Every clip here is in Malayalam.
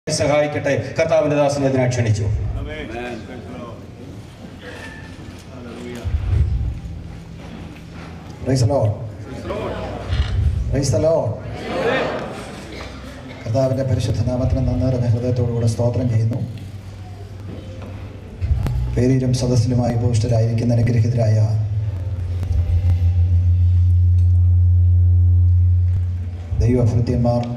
സഹായിക്കട്ടെ കർത്താവിന്റെ ദാസനെ ഇതിനെ ക്ഷണിച്ചു പ്രൈസ് ലോഡ് പ്രൈസ് ലോഡ് കർത്താവിൻ്റെ പരിശുദ്ധ നാമത്തിന് നന്നേറുന്ന ഹൃദയത്തോടുകൂടെ സ്തോത്രം ചെയ്യുന്നു പേരിലും സദസ്സിലുമായി പോസ്റ്റരായിരിക്കുന്ന അനുഗ്രഹിതരായ ദൈവഭൃത്യന്മാർ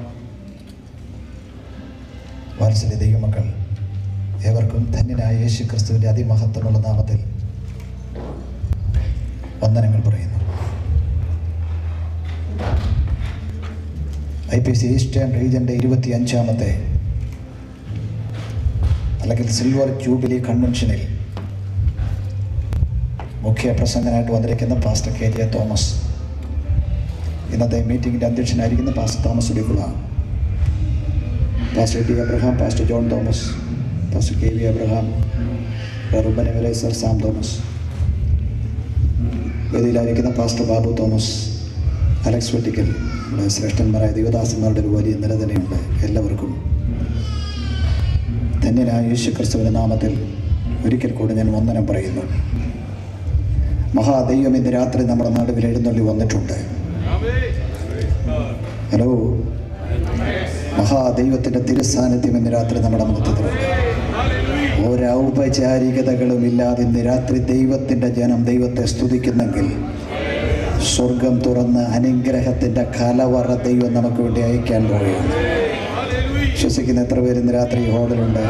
വാത്സല്യ ദൈവമക്കൾ ഏവർക്കും ധന്യനായ യേശു ക്രിസ്തുവിൻ്റെ അതിമഹത്വമുള്ള നാമത്തിൽ വന്ദനങ്ങൾ പറയുന്നു ഐ പി സി ഈസ്റ്റേൺ റീജൻ്റെ ഇരുപത്തി അഞ്ചാമത്തെ അല്ലെങ്കിൽ സിൽവർ ജൂബിലി കൺവെൻഷനിൽ മുഖ്യ പ്രസംഗനായിട്ട് വന്നിരിക്കുന്ന പാസ്റ്റർ കെ ജെ തോമസ് ഇന്നത്തെ മീറ്റിംഗിൻ്റെ അധ്യക്ഷനായിരിക്കുന്ന pastor Thomas Udikkula pastor T Abraham pastor John Thomas pastor K V Abraham Ruben Eleazar Sam Thomas വേദിയിലായിരിക്കുന്ന pastor Babu Thomas Alex Vettickal നമ്മുടെ ശ്രേഷ്ഠന്മാരായ ദൈവദാസന്മാരുടെ ഒരു വലിയ നില തന്നെയുണ്ട് എല്ലാവർക്കും ധന്യനായ യേശു ക്രിസ്തുവിൻ്റെ നാമത്തിൽ ഒരിക്കൽ കൂടി ഞാൻ വന്ദനം പറയുന്നു മഹാദൈവം ഇന്ന് രാത്രി നമ്മുടെ നടുവിൽ എഴുന്നള്ളി വന്നിട്ടുണ്ട് ഹലോ മഹാദൈവത്തിൻ്റെ തിരുസാന്നിധ്യം ഇന്ന് രാത്രി നമ്മുടെ മധ്യത്തിലുണ്ട് ഒരൗപചാരികതകളും ഇല്ലാതെ ഇന്ന് രാത്രി ദൈവത്തിൻ്റെ ജനം ദൈവത്തെ സ്തുതിക്കുന്നെങ്കിൽ സ്വർഗം തുറന്ന് അനുഗ്രഹത്തിൻ്റെ കലവറ ദൈവം നമുക്ക് വേണ്ടി അയക്കാൻ പോവുകയാണ് വിശ്വസിക്കുന്ന എത്ര പേര് ഇന്ന് രാത്രി ഈ ഹാളിലുണ്ട്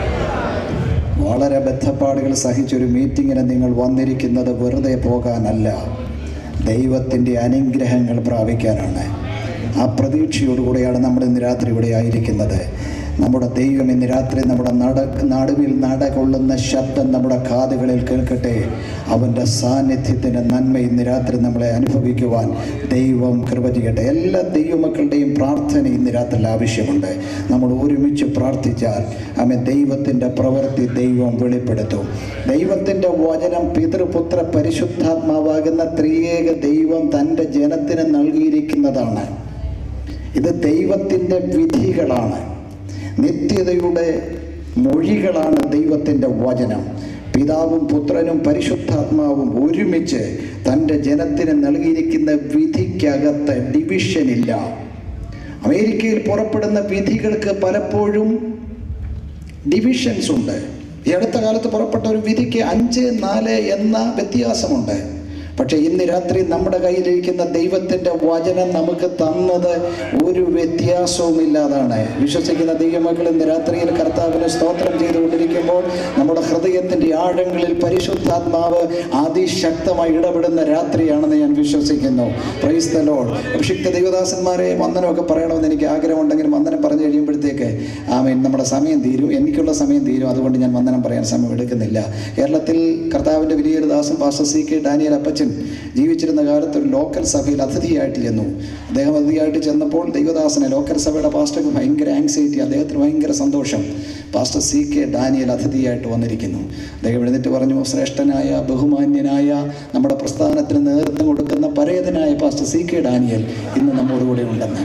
വളരെ ബദ്ധപ്പാടുകൾ സഹിച്ചൊരു മീറ്റിങ്ങിന് നിങ്ങൾ വന്നിരിക്കുന്നത് വെറുതെ പോകാനല്ല ദൈവത്തിൻ്റെ അനുഗ്രഹങ്ങൾ പ്രാപിക്കാനാണ് ആ പ്രതീക്ഷയോടുകൂടിയാണ് നമ്മൾ ഇന്ന് രാത്രി ഇവിടെ ആയിരിക്കുന്നത് നമ്മുടെ ദൈവം ഇന്ന് രാത്രി നമ്മുടെ നട നടുവിൽ നടകൊള്ളുന്ന ശബ്ദം നമ്മുടെ കാതുകളിൽ കേൾക്കട്ടെ അവൻ്റെ സാന്നിധ്യത്തിൻ്റെ നന്മ ഇന്ന് രാത്രി നമ്മളെ അനുഭവിക്കുവാൻ ദൈവം കൃപ ചെയ്യട്ടെ എല്ലാ ദൈവമക്കളുടെയും പ്രാർത്ഥന ഇന്ന് രാത്രി ആവശ്യമുണ്ട് നമ്മൾ ഒരുമിച്ച് പ്രാർത്ഥിച്ചാൽ അമ്മ ദൈവത്തിൻ്റെ പ്രവൃത്തി ദൈവം വെളിപ്പെടുത്തും ദൈവത്തിൻ്റെ വചനം പിതൃപുത്ര പരിശുദ്ധാത്മാവാകുന്ന ത്രിയേക ദൈവം തൻ്റെ ജനത്തിന് നൽകിയിരിക്കുന്നതാണ് ഇത് ദൈവത്തിൻ്റെ വിധികളാണ് നിത്യതയുടെ മൊഴികളാണ് ദൈവത്തിൻ്റെ വചനം പിതാവും പുത്രനും പരിശുദ്ധാത്മാവും ഒരുമിച്ച് തൻ്റെ ജനത്തിന് നൽകിയിരിക്കുന്ന വിധിക്കകത്ത് ഡിവിഷനില്ല അമേരിക്കയിൽ പുറപ്പെടുന്ന വിധികൾക്ക് പലപ്പോഴും ഡിവിഷൻസ് ഉണ്ട് ഈ അടുത്ത കാലത്ത് പുറപ്പെട്ട ഒരു വിധിക്ക് അഞ്ച് നാല് എന്ന വ്യത്യാസമുണ്ട് പക്ഷെ ഇന്ന് രാത്രി നമ്മുടെ കയ്യിലിരിക്കുന്ന ദൈവത്തിൻ്റെ വചനം നമുക്ക് തന്നത് ഒരു വ്യത്യാസവും ഇല്ലാതാണ് വിശ്വസിക്കുന്ന ദൈവമക്കൾ ഇന്ന് രാത്രിയിൽ കർത്താവിന് സ്തോത്രം ചെയ്തുകൊണ്ടിരിക്കുമ്പോൾ നമ്മുടെ ഹൃദയത്തിൻ്റെ ആഴങ്ങളിൽ പരിശുദ്ധാത്മാവ് അതിശക്തമായി ഇടപെടുന്ന രാത്രിയാണെന്ന് ഞാൻ വിശ്വസിക്കുന്നു പ്രൈസ്തലോൾ അഭിഷിക്ത ദൈവദാസന്മാരെ വന്ദനമൊക്കെ പറയണമെന്ന് എനിക്ക് ആഗ്രഹമുണ്ടെങ്കിൽ വന്ദനം പറഞ്ഞു കഴിയുമ്പോഴത്തേക്ക് ആമേൻ നമ്മുടെ സമയം തീരും എനിക്കുള്ള സമയം തീരും അതുകൊണ്ട് ഞാൻ വന്ദനം പറയാൻ സമയം എടുക്കുന്നില്ല കേരളത്തിൽ കർത്താവിൻ്റെ വലിയൊരു ദാസൻ പാസ്റ്റർ സി കെ ഡാനിയൽ അപ്പച്ചൻ ജീവിച്ചിരുന്ന കാലത്ത് ഒരു ലോക്കൽ സഭയിൽ അതിഥിയായിട്ട് ചെന്നു അദ്ദേഹം അതിഥിയായിട്ട് ചെന്നപ്പോൾ ദൈവദാസനെ ലോക്കൽ സഭയുടെ പാസ്റ്റർക്ക് ഭയങ്കര ആങ്സൈറ്റി അദ്ദേഹത്തിന് ഭയങ്കര സന്തോഷം പാസ്റ്റർ സി കെ ഡാനിയൽ അതിഥിയായിട്ട് വന്നിരിക്കുന്നു അദ്ദേഹം എഴുന്നേറ്റ് പറഞ്ഞു ശ്രേഷ്ഠനായ ബഹുമാന്യനായ നമ്മുടെ പ്രസ്ഥാനത്തിന് നേതൃത്വം കൊടുക്കുന്ന പരേതനായ പാസ്റ്റർ സി കെ ഡാനിയൽ ഇന്ന് നമ്മോടുകൂടെ ഉണ്ടെന്ന്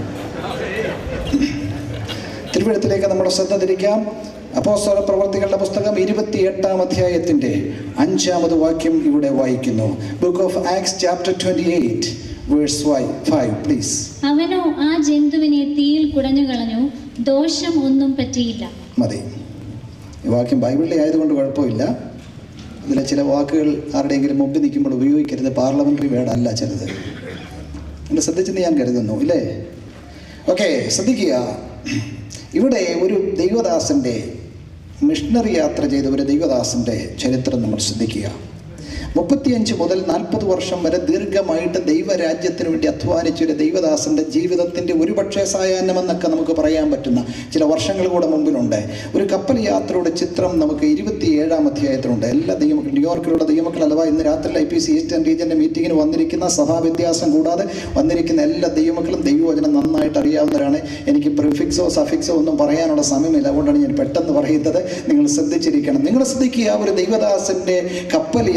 തിരുവഴുത്തിലേക്ക് നമ്മുടെ ശ്രദ്ധ തിരിക്കാം അപ്പോസ്തല പ്രവർത്തികളുടെ പുസ്തകം ഇരുപത്തി എട്ടാം അധ്യായത്തിൻ്റെ അഞ്ചാമത് വാക്യം ഇവിടെ വായിക്കുന്നു book of Acts chapter twenty eight verse five please അവനോ ആ ജന്തുവിനെ തീയിൽ കുടഞ്ഞു കളഞ്ഞു ദോഷം ഒന്നും പറ്റിയില്ല മതി ഈ വാക്യം ബൈബിളിലെ ആയതുകൊണ്ട് കുഴപ്പമില്ല ഇതിലെ ചില വാക്കുകൾ ആരുടെയെങ്കിലും മുമ്പിൽ നിൽക്കുമ്പോൾ ഉപയോഗിക്കരുത് പാർലമെൻ്ററി വേർഡല്ല ചിലത് എന്നെ ശ്രദ്ധിച്ചെന്ന് ഞാൻ കരുതുന്നു ഇല്ലേ ഓക്കെ ശ്രദ്ധിക്കുക ഇവിടെ ഒരു ദൈവദാസൻ്റെ മിഷണറി യാത്ര ചെയ്ത ഒരു ദൈവദാസൻ്റെ ചരിത്രം നമ്മൾ ശ്രദ്ധിക്കുക മുപ്പത്തിയഞ്ച് മുതൽ നാൽപ്പത് വർഷം വരെ ദീർഘമായിട്ട് ദൈവരാജ്യത്തിന് വേണ്ടി അധ്വാനിച്ച ഒരു ദൈവദാസൻ്റെ ജീവിതത്തിൻ്റെ ഒരുപക്ഷെ സായാഹ്നമെന്നൊക്കെ നമുക്ക് പറയാൻ പറ്റുന്ന ചില വർഷങ്ങൾ കൂടെ മുമ്പിലുണ്ട് ഒരു കപ്പൽ യാത്രയുടെ ചിത്രം നമുക്ക് ഇരുപത്തി ഏഴാം അധ്യായത്തിലുണ്ട് എല്ലാ ദൈവമക്കളും ന്യൂയോർക്കിലുള്ള ദൈവമക്കൾ അഥവാ ഇന്ന് രാത്രി ഐ പി സി ഈസ്റ്റേൺ റീജിയൻ്റെ മീറ്റിങ്ങിന് വന്നിരിക്കുന്ന സഭാ വ്യത്യാസം കൂടാതെ വന്നിരിക്കുന്ന എല്ലാ ദൈവമക്കളും ദൈവവചനം നന്നായിട്ട് അറിയാവുന്നവരാണ് എനിക്ക് പ്രിഫിക്സോ സഫിക്സോ ഒന്നും പറയാനുള്ള സമയമില്ല അതുകൊണ്ടാണ് ഞാൻ പെട്ടെന്ന് പറയുന്നത് നിങ്ങൾ ശ്രദ്ധിച്ചിരിക്കണം നിങ്ങൾ ശ്രദ്ധിക്കുക ഒരു ദൈവദാസൻ്റെ കപ്പൽ യാത്രയുടെ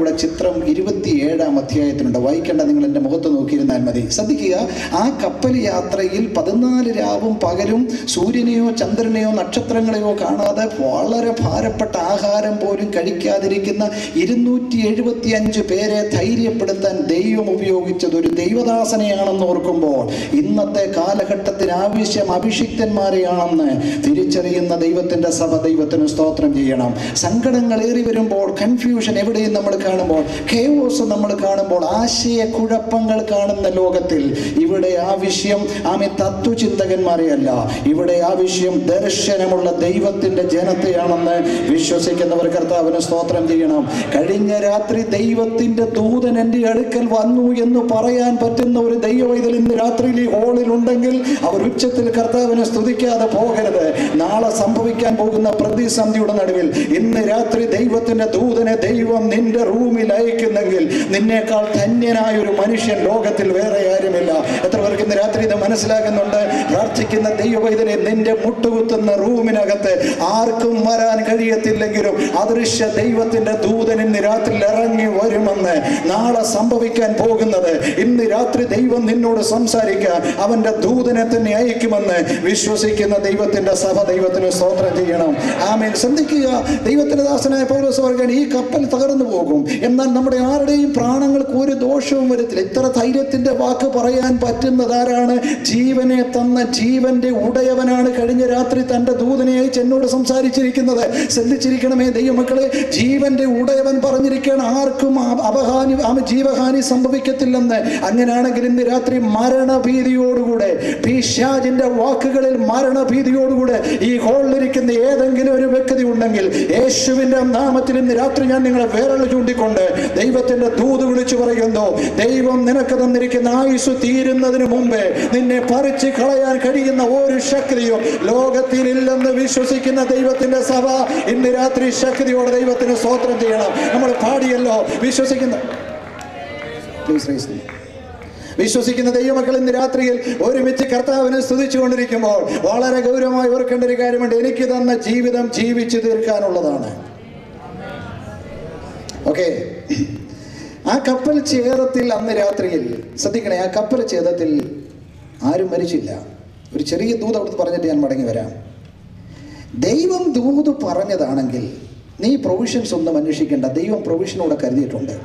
കൂടെ ചിത്രം ഇരുപത്തിയേഴാം അധ്യായത്തിനുണ്ട് വായിക്കേണ്ട നിങ്ങൾ എൻ്റെ മുഖത്ത് നോക്കിയിരുന്നാൽ മതി ശ്രദ്ധിക്കുക ആ കപ്പൽ യാത്രയിൽ പതിനാല് രാവും പകലും സൂര്യനെയോ ചന്ദ്രനെയോ നക്ഷത്രങ്ങളെയോ കാണാതെ വളരെ ഭാരപ്പെട്ട ആഹാരം പോലും കഴിക്കാതിരിക്കുന്ന ഇരുന്നൂറ്റി എഴുപത്തി അഞ്ച് പേരെ ധൈര്യപ്പെടുത്താൻ ദൈവം ഉപയോഗിച്ചത് ഒരു ദൈവദാസനെയാണെന്ന് ഓർക്കുമ്പോൾ ഇന്നത്തെ കാലഘട്ടത്തിന് ആവശ്യം അഭിഷിക്തന്മാരെയാണെന്ന് തിരിച്ചറിയുന്ന ദൈവത്തിൻ്റെ സഭ ദൈവത്തിന് സ്തോത്രം ചെയ്യണം സങ്കടങ്ങൾ ഏറി വരുമ്പോൾ കൺഫ്യൂഷൻ എവിടെയും നമ്മൾ കാണുമ്പോൾ കേവോസ് നമ്മൾ കാണുമ്പോൾ ആശയക്കുഴപ്പങ്ങൾ കാണുന്ന ലോകത്തിൽ ഇവിടെ ആവശ്യം ആമി തത്വചിന്തകന്മാരെയല്ല ഇവിടെ ആവശ്യം ദർശനമുള്ള ദൈവത്തിൻ്റെ ജനത്തെയാണെന്ന് വിശ്വസിക്കുന്നവർ കർത്താവിന് സ്തോത്രം ചെയ്യണം കഴിഞ്ഞ രാത്രി ദൈവത്തിൻ്റെ ദൂതൻ എൻ്റെ അടുക്കൽ വന്നു എന്ന് പറയാൻ പറ്റുന്ന ഒരു ദൈവവൈതൽ ഇന്ന് രാത്രിയിൽ ഈ ഹോളിൽ ഉണ്ടെങ്കിൽ അവർ ഉച്ചത്തിൽ കർത്താവിനെ സ്തുതിക്കാതെ പോകരുത് നാളെ സംഭവിക്കാൻ പോകുന്ന പ്രതിസന്ധിയുടെ നടുവിൽ ഇന്ന് രാത്രി ദൈവത്തിന്റെ ദൂതനെ ദൈവം നിന്റെ റൂമിൽ അയക്കുന്നെങ്കിൽ നിന്നേക്കാൾ ധന്യനായ ഒരു മനുഷ്യൻ ലോകത്തിൽ വേറെ ആരുമില്ല എത്ര പേർക്ക് ഇന്ന് രാത്രി ഇത് മനസ്സിലാകുന്നുണ്ട് പ്രാർത്ഥിക്കുന്ന ദൈവവൈതനെ നിന്റെ മുട്ടുകുത്തുന്ന റൂമിനകത്ത് ആർക്കും വരാൻ കഴിയത്തില്ലെങ്കിലും അദൃശ്യ ദൈവത്തിന്റെ ദൂതൻ ഇന്ന് രാത്രി ഇറങ്ങി വരുമെന്ന് നാളെ സംഭവിക്കാൻ പോകുന്നത് ഇന്ന് രാത്രി ദൈവം നിന്നോട് സംസാരിക്കാൻ അവന്റെ ദൂതനെ തന്നെ അയക്കുമെന്ന് വിശ്വസിക്കുന്ന ദൈവത്തിന്റെ സഭ ദൈവത്തിന് സ്തോത്രം ചെയ്യണം ആമേൻ ശ്രദ്ധിക്കുക ദൈവത്തിന്റെ ദാസനായ പൗലോസ് പറയുകയാണ് ഈ കപ്പൽ തകർന്നു പോകും എന്നാൽ നമ്മുടെ ആരുടെയും പ്രാണങ്ങൾക്ക് ഒരു ദോഷവും വരത്തില്ല ഇത്ര ധൈര്യത്തിന്റെ വാക്ക് പറയാൻ പറ്റുന്നത് ആരാണ് ജീവനെ തന്ന ജീവന്റെ ഉടയവനാണ് കഴിഞ്ഞ രാത്രി തന്റെ ദൂതനെ അയച്ച് എന്നോട് സംസാരിച്ചിരിക്കുന്നത് ശ്രദ്ധിച്ചിരിക്കണമേ ദൈവമക്കളെ ജീവന്റെ ഉടയവൻ പറഞ്ഞിരിക്കുകയാണ് ആർക്കും അ- അപഹാനി ആ ജീവഹാനി സംഭവിക്കത്തില്ലെന്ന് അങ്ങനെയാണെങ്കിൽ ഇന്ന് രാത്രി മരണഭീതിയോടുകൂടെ പിശാജിന്റെ വാക്കുകളിൽ മരണഭീതിയോടുകൂടെ ഈ ഹോളിലിരിക്കുന്ന ഏതെങ്കിലും ഒരു വ്യക്തി ഉണ്ടെങ്കിൽ യേശുവിന്റെ നാമത്തിൽ ഇന്ന് രാത്രി ഞാൻ നിങ്ങളെ വിരൽ ചൂണ്ടിക്കൊണ്ട് ദൈവത്തിന്റെ ദൂത് വിളിച്ചു പറയുന്നു ദൈവം നിനക്ക് തന്നിരിക്കുന്ന ആയുസ് തീരുന്നതിന് മുമ്പേ നിന്നെ പറിച്ച് കളയാൻ കഴിയുന്ന ഒരു ശക്തിയും ലോകത്തിൽ ഇല്ലെന്ന് വിശ്വസിക്കുന്ന ദൈവത്തിന്റെ സഭ ഇന്ന് രാത്രി ശക്തിയോടെ ദൈവത്തിന് സ്തോത്രം ചെയ്യണം നമ്മൾ പാടിയല്ലോ വിശ്വസിക്കുന്ന Please raise the- വിശ്വസിക്കുന്ന ദൈവമക്കൾ ഇന്ന് രാത്രിയിൽ ഒരുമിച്ച് കർത്താവിനെ സ്തുതിച്ചുകൊണ്ടിരിക്കുമ്പോൾ വളരെ ഗൗരവമായി ഓർക്കേണ്ട ഒരു കാര്യമുണ്ട് എനിക്ക് തന്ന ജീവിതം ജീവിച്ചു തീർക്കാനുള്ളതാണ് ഓക്കെ ആ കപ്പൽ ഛേദത്തിൽ അന്ന് രാത്രിയിൽ ശ്രദ്ധിക്കണേ ആ കപ്പൽ ഛേദത്തിൽ ആരും മരിച്ചില്ല ഒരു ചെറിയ ദൂത് അവിടുന്ന് പറഞ്ഞിട്ട് ഞാൻ മടങ്ങി വരാം ദൈവം ദൂത് പറഞ്ഞതാണെങ്കിൽ നീ പ്രൊവിഷൻസ് ഒന്നും അന്വേഷിക്കേണ്ട ദൈവം പ്രൊവിഷനോടെ കരുതിയിട്ടുണ്ട്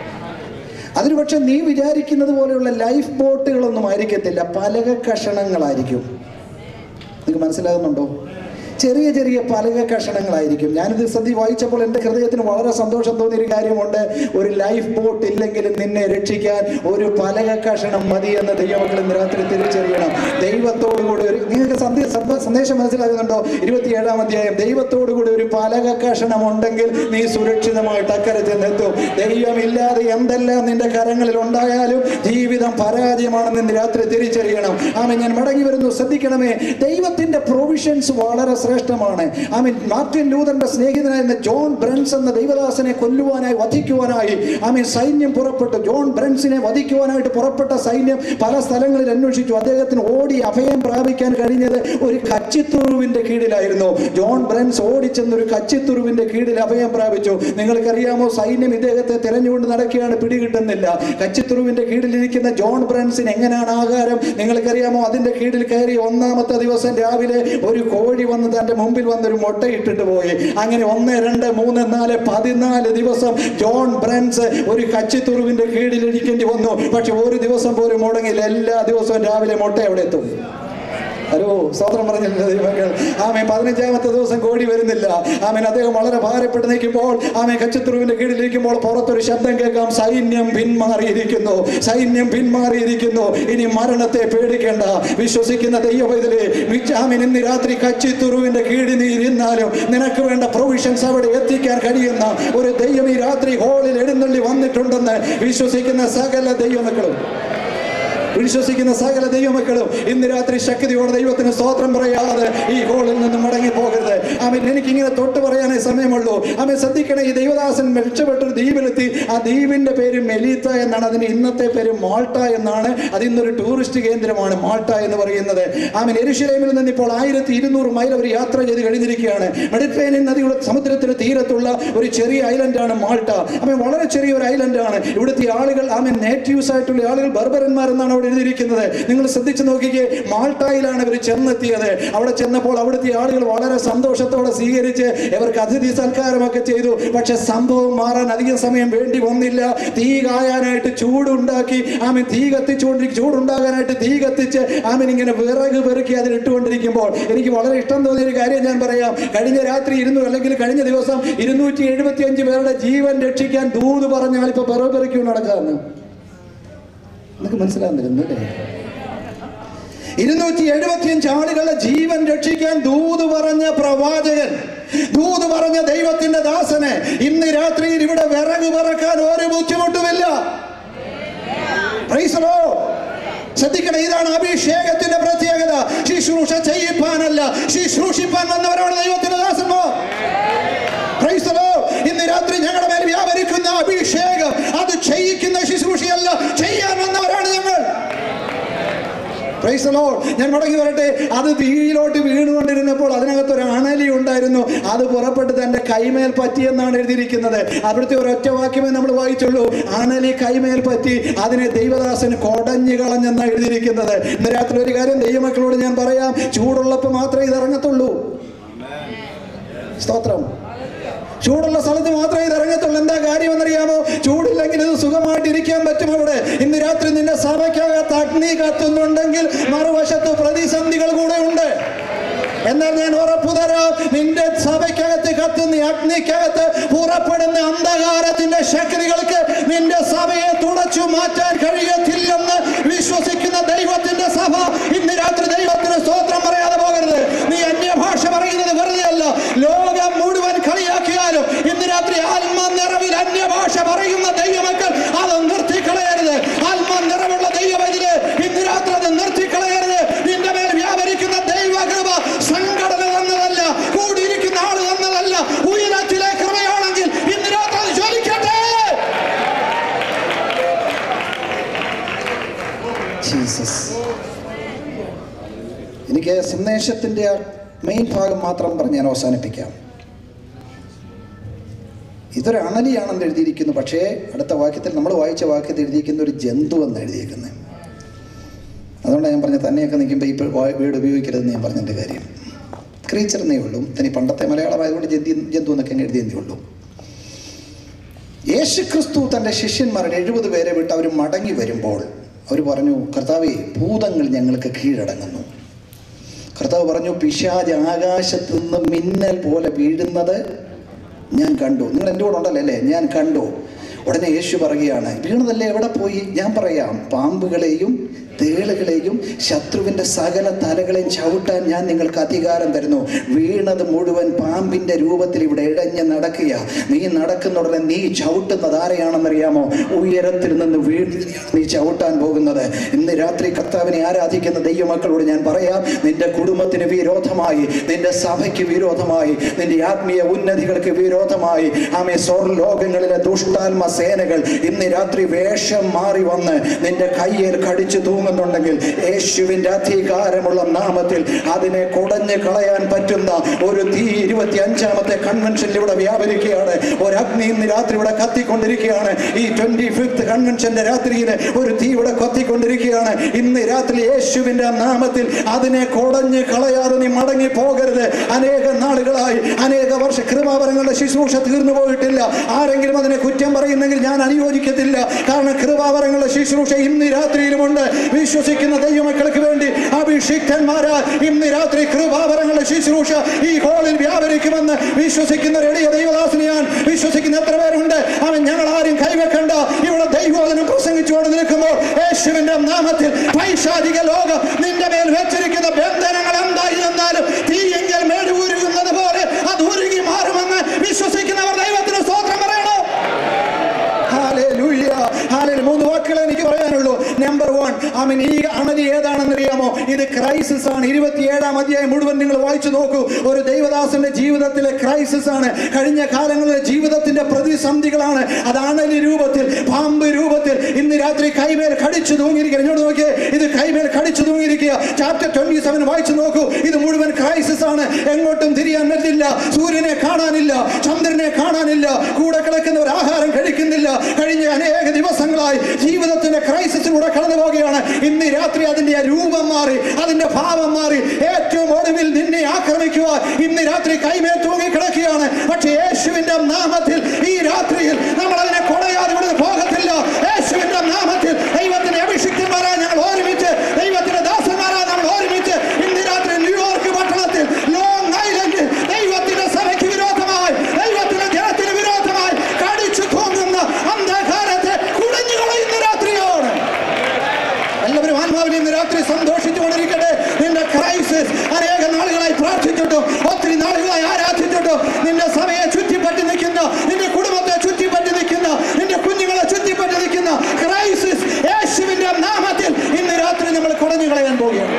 അതിന് പക്ഷെ നീ വിചാരിക്കുന്നത് പോലെയുള്ള ലൈഫ് ബോട്ടുകളൊന്നും ആയിരിക്കത്തില്ല പലക കഷണങ്ങളായിരിക്കും നിങ്ങൾക്ക് മനസ്സിലാകുന്നുണ്ടോ ചെറിയ ചെറിയ പലക കഷണങ്ങളായിരിക്കും ഞാനിത് സന്ധി വായിച്ചപ്പോൾ എൻ്റെ ഹൃദയത്തിന് വളരെ സന്തോഷം തോന്നിയ ഒരു കാര്യമുണ്ട് ഒരു ലൈഫ് ബോട്ട് ഇല്ലെങ്കിലും നിന്നെ രക്ഷിക്കാൻ ഒരു പലക കഷണം മതി എന്ന് ദൈവമക്കൾ ഇന്ന് രാത്രി തിരിച്ചറിയണം ദൈവത്തോടു കൂടി ഒരു നിങ്ങൾക്ക് സന്ദേ- സന്ദ- സന്ദേശം മനസ്സിലാകുന്നുണ്ടോ ഇരുപത്തിയേഴാം അധ്യായം ദൈവത്തോടു കൂടി ഒരു പലക കഷണം ഉണ്ടെങ്കിൽ നീ സുരക്ഷിതമായിട്ട് അക്കരെ ചെന്നെത്തും ദൈവമില്ലാതെ എന്തെല്ലാം നിന്റെ കരങ്ങളിൽ ഉണ്ടായാലും ജീവിതം പരാജയമാണെന്ന് ഇന്ന് രാത്രി തിരിച്ചറിയണം ആമേ ഞാൻ മടങ്ങി വരുന്നു ശ്രദ്ധിക്കണമേ ദൈവത്തിന്റെ പ്രൊവിഷൻസ് വളരെ ശ്രേഷ്ഠമാണ് ആമീൻ മാർട്ടിൻ ലൂതറിന്റെ സ്നേഹിതനായിരുന്ന ജോൺ ബ്രൻസ് എന്ന ദൈവദാസനെ കൊല്ലുവാനായി വധിക്കുവാനായി ആമീൻ സൈന്യം പുറപ്പെട്ടു ജോൺ ബ്രൻസിനെ വധിക്കുവാനായിട്ട് പുറപ്പെട്ട സൈന്യം പല സ്ഥലങ്ങളിൽ അന്വേഷിച്ചു അദ്ദേഹത്തിന് ഓടി അഭയം പ്രാപിക്കാൻ കഴിഞ്ഞത് ഒരു കച്ചിത്തുറുവിന്റെ കീഴിലായിരുന്നു ജോൺ ബ്രൻസ് ഓടിച്ചെന്നൊരു കച്ചിത്തുറുവിന്റെ കീഴിൽ അഭയം പ്രാപിച്ചു നിങ്ങൾക്കറിയാമോ സൈന്യം ഇദ്ദേഹത്തെ തിരഞ്ഞുകൊണ്ട് നടക്കുകയാണ് പിടികിട്ടുന്നില്ല കച്ചിത്തുറുവിന്റെ കീഴിലിരിക്കുന്ന ജോൺ ബ്രൻസിന് എങ്ങനെയാണ് ആഹാരം നിങ്ങൾക്കറിയാമോ അതിന്റെ കീഴിൽ കയറി ഒന്നാമത്തെ ദിവസം രാവിലെ ഒരു കോഴി വന്ന് തന്റെ മുമ്പിൽ വന്നൊരു മുട്ട ഇട്ടിട്ട് പോയി അങ്ങനെ ഒന്ന് രണ്ട് മൂന്ന് നാല് പതിനാല് ദിവസം ജോൺ ബ്രൻസ് ഒരു കച്ചിത്തുറുവിന്റെ കീഴിൽ ഇരിക്കേണ്ടി വന്നു പക്ഷെ ഒരു ദിവസം പോലും മുടങ്ങില്ല എല്ലാ ദിവസവും രാവിലെ മുട്ട എവിടെ എത്തും ഹലോ സ്തോത്രം പറഞ്ഞില്ല ദൈവങ്ങൾ ആമേ പതിനഞ്ചാമത്തെ ദിവസം കോടി വരുന്നില്ല ആമേൻ അദ്ദേഹം വളരെ ഭാരപ്പെട്ട് നിൽക്കുമ്പോൾ ആമേ കച്ചത്തുറുവിന്റെ കീഴിലിരിക്കുമ്പോൾ പുറത്തൊരു ശബ്ദം കേൾക്കാം സൈന്യം പിന്മാറിയിരിക്കുന്നു സൈന്യം പിന്മാറിയിരിക്കുന്നു ഇനി മരണത്തെ പേടിക്കേണ്ട വിശ്വസിക്കുന്ന ദൈവവൈതലേ ആമേൻ ഇന്ന് രാത്രി കച്ചിത്തുറുവിന്റെ കീഴിൽ നീ ഇരുന്നാലും നിനക്ക് വേണ്ട പ്രൊവിഷൻസ് അവിടെ എത്തിക്കാൻ കഴിയുന്ന ഒരു ദൈവം ഈ രാത്രി ഹോളിൽ എഴുന്നള്ളി വന്നിട്ടുണ്ടെന്ന് വിശ്വസിക്കുന്ന സകല ദൈവമക്കളും വിശ്വസിക്കുന്ന സകല ദൈവമക്കളും ഇന്ന് രാത്രി ശക്തിയോടെ ദൈവത്തിന് സ്തോത്രം പറയാതെ ഈ ഹോളിൽ നിന്ന് മടങ്ങി പോകരുത് ആ ആമൻ എനിക്ക് ഇങ്ങനെ തൊട്ട് പറയാനേ സമയമുള്ളൂ ആമൻ ശ്രദ്ധിക്കണേ ഈ ദൈവദാസൻ രക്ഷപ്പെട്ടൊരു ദ്വീപിലെത്തി ആ ദ്വീപിന്റെ പേര് മെലീത്ത എന്നാണ് അതിന് ഇന്നത്തെ പേര് മാൾട്ട എന്നാണ് അത് ഇന്നൊരു ടൂറിസ്റ്റ് കേന്ദ്രമാണ് മാൾട്ട എന്ന് പറയുന്നത് ആമൻ എരുഷലേമിൽ നിന്ന് ഇപ്പോൾ ആയിരത്തി ഇരുന്നൂറ് മൈൽ അവർ യാത്ര ചെയ്ത് കഴിഞ്ഞിരിക്കുകയാണ് മെഡിറ്ററേനിയൻ നദിയുടെ സമുദ്രത്തിന് തീരത്തുള്ള ഒരു ചെറിയ ഐലൻഡാണ് മാൾട്ട ആമൻ വളരെ ചെറിയ ഒരു ഐലൻഡാണ് ഇവിടുത്തെ ആളുകൾ ആമൻ നേറ്റീവ്സ് ആയിട്ടുള്ള ആളുകൾ ബർബരന്മാരെന്നാണ് അവിടെ എഴുതിയിരിക്കുന്നത് നിങ്ങൾ ശ്രദ്ധിച്ചു നോക്കിക്കേ മാൾട്ടായിലാണ് ഇവർ ചെന്നെത്തിയത് അവിടെ ചെന്നപ്പോൾ അവിടുത്തെ ആളുകൾ വളരെ സന്തോഷത്തോടെ സ്വീകരിച്ച് ഇവർക്ക് അതിഥി സൽക്കാരമൊക്കെ ചെയ്തു പക്ഷെ സംഭവം മാറാൻ അധികം സമയം വേണ്ടി വന്നില്ല തീ കായാനായിട്ട് ചൂടുണ്ടാക്കി ആമൻ തീ കത്തിച്ചുകൊണ്ടിരിക്കും ചൂടുണ്ടാകാനായിട്ട് തീ കത്തിച്ച് ആമൻ ഇങ്ങനെ വിറക് പെറുക്കി അതിൽ ഇട്ടുകൊണ്ടിരിക്കുമ്പോൾ എനിക്ക് വളരെ ഇഷ്ടം തോന്നിയ ഒരു കാര്യം ഞാൻ പറയാം കഴിഞ്ഞ രാത്രി ഇരുന്നൂറ് അല്ലെങ്കിൽ കഴിഞ്ഞ ദിവസം ഇരുന്നൂറ്റി എഴുപത്തി അഞ്ച് പേരുടെ ജീവൻ രക്ഷിക്കാൻ ദൂത് പറഞ്ഞാൽ ഇപ്പൊ വിറക് പെറുക്കി നടക്കാന്ന് നിങ്ങൾക്ക് മനസ്സിലാകുന്നില്ല അല്ലേ ഇരുന്നൂറ്റി എഴുപത്തിയഞ്ച് ആളുകളുടെ ജീവൻ രക്ഷിക്കാൻ ദൂത് പറഞ്ഞ പ്രവാചകൻ ദൂത് പറഞ്ഞ ദൈവത്തിന്റെ ദാസന് ഇന്ന് രാത്രിയിൽ ഇവിടെ വിറക് പറക്കാൻ ഒരു ബുദ്ധിമുട്ടുമില്ല Praise the Lord. ശ്രദ്ധിക്കണം ഇതാണ് അഭിഷേകത്തിന്റെ പ്രത്യേകത ശുശ്രൂഷ ചെയ്യിപ്പാനല്ല ശുശ്രൂഷിപ്പാൻ വന്നവരാണ് ദൈവത്തിന്റെ ദാസന്മാർ Praise the Lord. ഇന്ന് രാത്രി ഞങ്ങളുടെ മേൽ വ്യാപരിക്കുന്ന അഭിഷേകം അത് ചെയ്യിക്കുന്ന ശുശ്രൂഷയല്ല ചെയ്യാൻ വന്നവരാണ് ഞങ്ങൾ Praise the Lord. ഞാൻ മടങ്ങി വരട്ടെ അത് തീയിലോട്ട് വീണുകൊണ്ടിരുന്നപ്പോൾ അതിനകത്ത് ഒരു അണലി ഉണ്ടായിരുന്നു അത് പുറപ്പെട്ട് തന്റെ കൈമേൽ പറ്റിയെന്നാണ് എഴുതിയിരിക്കുന്നത് അവിടുത്തെ ഒരു ഒറ്റ വാക്യമേ നമ്മൾ വായിച്ചുള്ളൂ അണലി കൈമേൽ പറ്റി അതിനെ ദൈവദാസൻ കൊടഞ്ഞു കളഞ്ഞെന്നാണ് എഴുതിയിരിക്കുന്നത് ഇന്ന് രാത്രി ഒരു കാര്യം ദൈവമക്കളോട് ഞാൻ പറയാം ചൂടുള്ളപ്പോൾ മാത്രമേ ഇത് ഇറങ്ങത്തുള്ളൂ സ്തോത്രം ചൂടുള്ള സ്ഥലത്ത് മാത്രമേ ഇത് ഇറങ്ങത്തുള്ളൂ എന്താ കാര്യം എന്നറിയാമോ ചൂടില്ലെങ്കിൽ ഇത് സുഖമായിട്ട് ഇരിക്കാൻ പറ്റും അവിടെ ഇന്ന് രാത്രി നിന്റെ സഭയ്ക്കകത്ത് അഗ്നി കത്തുന്നുണ്ടെങ്കിൽ മറുവശത്ത് പ്രതിസന്ധികൾ കൂടെ ഉണ്ട് എന്നാൽ ഞാൻ ഉറപ്പു തരാം നിന്റെ സഭയ്ക്കകത്ത് കത്തുന്ന ഈ അഗ്നിക്കകത്ത് പുറപ്പെടുന്ന അന്ധകാരത്തിന്റെ ശക്തികൾക്ക് നിന്റെ സഭയെ തുടച്ചു മാറ്റാൻ കഴിയത്തില്ലെന്ന് വിശ്വസിക്കുന്ന ദൈവത്തിന്റെ സഭ ഇന്ന് രാത്രി ദൈവത്തിന് സ്തോത്രം പറയാതെ പോകരുത് നീ അന്യഭാഷ പറയുന്നത് വെറുതെ അല്ല ലോകം മുഴുവൻ കളിയാക്കിയാലും ഇന്ന് രാത്രി ആത്മ നിറവിൽ അന്യഭാഷ പറയുന്ന ദൈവമക്കൾ അത് നിർത്തിക്കളയരുത് ആത്മ നിറവുള്ള ദൈവമെതിരെ ഇന്ന് രാത്രി അത് നിർത്തിക്കളയരുത് നിന്റെ മേൽ വ്യാപരിക്കുന്ന ദൈവകൃപ സംഘടന തന്നതല്ല കൂടിയിരിക്കുന്ന ആള് തന്നതല്ല ഉയരത്തിലെ കൃപയാണെങ്കിൽ ഇന്ന് രാത്രി അത് ജ്വലിക്കട്ടെ ജീസസ് എനിക്ക് സന്ദേശത്തിന്റെ മെയിൻ ഭാഗം മാത്രം പറഞ്ഞ് ഞാൻ അവസാനിപ്പിക്കാം ഇതൊരു അണലിയാണെന്ന് എഴുതിയിരിക്കുന്നു പക്ഷേ അടുത്ത വാക്യത്തിൽ നമ്മൾ വായിച്ച വാക്യത്തിൽ എഴുതിയിരിക്കുന്ന ഒരു ജന്തു എന്ന് എഴുതിയിരിക്കുന്നത് അതുകൊണ്ടാണ് ഞാൻ പറഞ്ഞത് തന്നെയൊക്കെ നിൽക്കുമ്പോൾ ഈ വാ- വീട് ഉപയോഗിക്കരുതെന്ന് ഞാൻ പറഞ്ഞതിൻ്റെ കാര്യം ക്രീച്ചർ എന്നേ ഉള്ളൂ തനി പണ്ടത്തെ മലയാളമായതുകൊണ്ട് ജന്തി ജന്തു എന്നൊക്കെ അങ്ങ് എഴുതിയെന്നേ ഉള്ളൂ യേശുക്രിസ്തു തൻ്റെ ശിഷ്യന്മാരുടെ എഴുപത് പേരെ വിട്ട് അവർ മടങ്ങി വരുമ്പോൾ അവർ പറഞ്ഞു കർത്താവേ ഭൂതങ്ങൾ ഞങ്ങൾക്ക് കീഴടങ്ങുന്നു കർത്താവ് പറഞ്ഞു പിശാജ് ആകാശത്ത് നിന്ന് മിന്നൽ പോലെ വീഴുന്നത് ഞാൻ കണ്ടു നിങ്ങൾ എൻ്റെ കൂടെ ഉണ്ടല്ലോ അല്ലേ ഞാൻ കണ്ടു ഉടനെ യേശു പറയുകയാണ് വീണതല്ലേ എവിടെ പോയി ഞാൻ പറയാം പാമ്പുകളെയും തേളുകളെയും ശത്രുവിൻ്റെ സകല തലകളെയും ചവിട്ടാൻ ഞാൻ നിങ്ങൾക്ക് അധികാരം തരുന്നു വീണത് മുഴുവൻ പാമ്പിൻ്റെ രൂപത്തിൽ ഇവിടെ ഇഴഞ്ഞ് നടക്കുക നീ നടക്കുന്ന ഉടനെ നീ ചവിട്ടുന്നത് ആരെയാണെന്നറിയാമോ ഉയരത്തിൽ നിന്ന് വീഴുന്നതിനെയാണ് നീ ചവിട്ടാൻ പോകുന്നത് ഇന്ന് രാത്രി കർത്താവിനെ ആരാധിക്കുന്ന ദൈവമക്കളോട് ഞാൻ പറയാം നിന്റെ കുടുംബത്തിന് വിരോധമായി നിന്റെ സഭയ്ക്ക് വിരോധമായി നിന്റെ ആത്മീയ ഉന്നതികൾക്ക് വിരോധമായി ആമേ സ്വർലോകങ്ങളിലെ ദുഷ്ടാത്മ സേനകൾ ഇന്ന് രാത്രി വേഷം മാറി വന്ന് നിന്റെ കയ്യിൽ കടിച്ചു തൂങ്ങുന്നുണ്ടെങ്കിൽ യേശുവിൻ്റെ അധികാരമുള്ള നാമത്തിൽ അതിനെ കുടഞ്ഞു കളയാൻ പറ്റുന്ന ഒരു തീ ഇരുപത്തി അഞ്ചാമത്തെ കൺവെൻഷനിൽ ഇവിടെ വ്യാപരിക്കുകയാണ് ഒരു അഗ്നി ഇന്ന് രാത്രി ഇവിടെ കത്തിക്കൊണ്ടിരിക്കുകയാണ് ഈ ട്വന്റി ഫിഫ്ത് കൺവെൻഷന്റെ രാത്രിയിൽ ഒരു തീ ഇവിടെ കത്തിക്കൊണ്ടിരിക്കുകയാണ് ഇന്ന് രാത്രി യേശുവിന്റെ നാമത്തിൽ അതിനെ കുടഞ്ഞ് കളയാതെ നീ മടങ്ങി പോകരുത് അനേക നാളുകളായി അനേക വർഷ കൃപാവരങ്ങളുടെ ശുശ്രൂഷ തീർന്നു പോയിട്ടില്ല ആരെങ്കിലും അതിനെ കുറ്റം പറയുന്നെങ്കിൽ ഞാൻ അനുയോജിക്കത്തില്ല കാരണം കൃപാവരങ്ങളുടെ ശുശ്രൂഷ ഇന്ന് രാത്രിയിലുമുണ്ട് വിശ്വസിക്കുന്ന ദൈവമക്കൾക്ക് വേണ്ടി അഭിഷിക്തന്മാരാ ഇന്ന് രാത്രി കൃപാവരങ്ങളുടെ ശുശ്രൂഷ ഈ ഹോളിൽ വ്യാപരിക്കുമെന്ന് വിശ്വസിക്കുന്ന ഒരു എളിയ ദൈവദാസിനെ ഞാൻ വിശ്വസിക്കുന്ന എത്ര പേരുണ്ട് അവൻ ഞങ്ങൾ ആരും കൈവെക്കണ്ട ഇവിടെ ദൈവോധനം പ്രസംഗിച്ചുകൊണ്ട് നിൽക്കുമ്പോൾ യേശുവിന്റെ നാമത്തിൽ പൈശാചിക ലോകം നിന്റെ മേൽ വെച്ചിരിക്കുന്ന ബന്ധനങ്ങൾ എന്തായി എന്നാലും തീയെങ്കിൽ മേടുകൂരുന്നത് പോലെ അത് ഉരുകി മാറുമെന്ന് വിശ്വസിക്കുന്നവർ ദൈവത്തിന് സ്തോത്രം പറയണം ഹാലേലൂയ. ഹാലേലൂയ. മൂന്ന് വാക്കുകൾ എനിക്ക് പറയാനുള്ളൂ നമ്പർ വൺ ആമൻ ഈ അണലി ഏതാണെന്നറിയാമോ ഇത് ക്രൈസിസ് ആണ് ഇരുപത്തിയേഴാം അധ്യായം മുഴുവൻ നിങ്ങൾ വായിച്ചു നോക്കൂ ഒരു ദൈവദാസന്റെ ജീവിതത്തിലെ ക്രൈസിസ് ആണ് കഴിഞ്ഞ കാലങ്ങളിലെ ജീവിതത്തിന്റെ പ്രതിസന്ധികളാണ് അത് അണലി രൂപത്തിൽ പാമ്പ് രൂപത്തിൽ ഇന്ന് രാത്രി കൈമേൽ കടിച്ചു തൂങ്ങിയിരിക്കുക എന്നോട് നോക്കിയേ ഇത് കൈമേൽ കടിച്ചു തൂങ്ങിയിരിക്കുക ചാപ്റ്റർ ട്വന്റി സെവൻ വായിച്ചു നോക്കൂ ഇത് മുഴുവൻ ക്രൈസിസ് ആണ് എങ്ങോട്ടും തിരിയാൻ പറ്റില്ല സൂര്യനെ കാണാനില്ല ചന്ദ്രനെ കാണാനില്ല കൂടെ കിടക്കുന്നവർ ആഹാരം കഴിക്കുന്നില്ല കഴിഞ്ഞ അനേക ദിവസങ്ങളായി ജീവിതത്തിന്റെ ക്രൈസിസിലൂടെ കടന്നു പോവുകയാണ് ഇന്ന് രാത്രി അതിന്റെ ആ രൂപം മാറി അതിന്റെ ഭാവം മാറി ഏറ്റവും ഒടുവിൽ നിന്നെ ആക്രമിക്കുക ഇന്ന് രാത്രി കൈമേൽ തൂങ്ങി കിടക്കുകയാണ് പക്ഷേ യേശുവിന്റെ നാമത്തിൽ ഈ രാത്രിയിൽ നമ്മൾ അതിനെ കൊടയാതെ ഇവിടുന്ന് പോകത്തില്ല യേശുവിന്റെ നാമത്തിൽ ദൈവത്തിന്റെ അഭിഷിക്തന്മാരായ ഞങ്ങൾ ഒരുമിച്ച് ദൈവത്തിന്റെ ദാസന്മാരായ നമ്മൾ ഒരുമിച്ച് ഇന്ന് രാത്രി ന്യൂയോർക്ക് പട്ടണത്തിൽ ലോങ് ഐലൻഡിൽ ദൈവത്തിന്റെ സഭയ്ക്ക് വിരോധമായി ദൈവത്തിന്റെ ജനത്തിന് വിരോധമായി കടിച്ചു തൂങ്ങുന്ന അന്ധകാരത്തെ കുടഞ്ഞു കളയുന്ന രാത്രിയാണ് എല്ലാവരും ആത്മാവിൽ ഇന്ന് രാത്രി സന്തോഷിച്ചുകൊണ്ടിരിക്കട്ടെ നിന്റെ ക്രൈസിസ് അനേക നാളുകളായി പ്രാർത്ഥിച്ചിട്ടും ഒത്തിരി നാളുകളായി ആരാധിച്ചിട്ടും നിന്റെ സഭയെ ചുറ്റിപ്പറ്റി നിൽക്കുന്ന നിന്റെ കുടുംബത്തെ ചുറ്റിപ്പറ്റി നിൽക്കുന്ന നിന്റെ കുഞ്ഞുങ്ങളെ ചുറ്റിപ്പറ്റി നിൽക്കുന്ന ക്രൈസിസ് യേശുവിന്റെ നാമത്തിൽ ഇന്ന് രാത്രി നമ്മൾ കുടഞ്ഞു കളയാൻ പോവുകയാണ്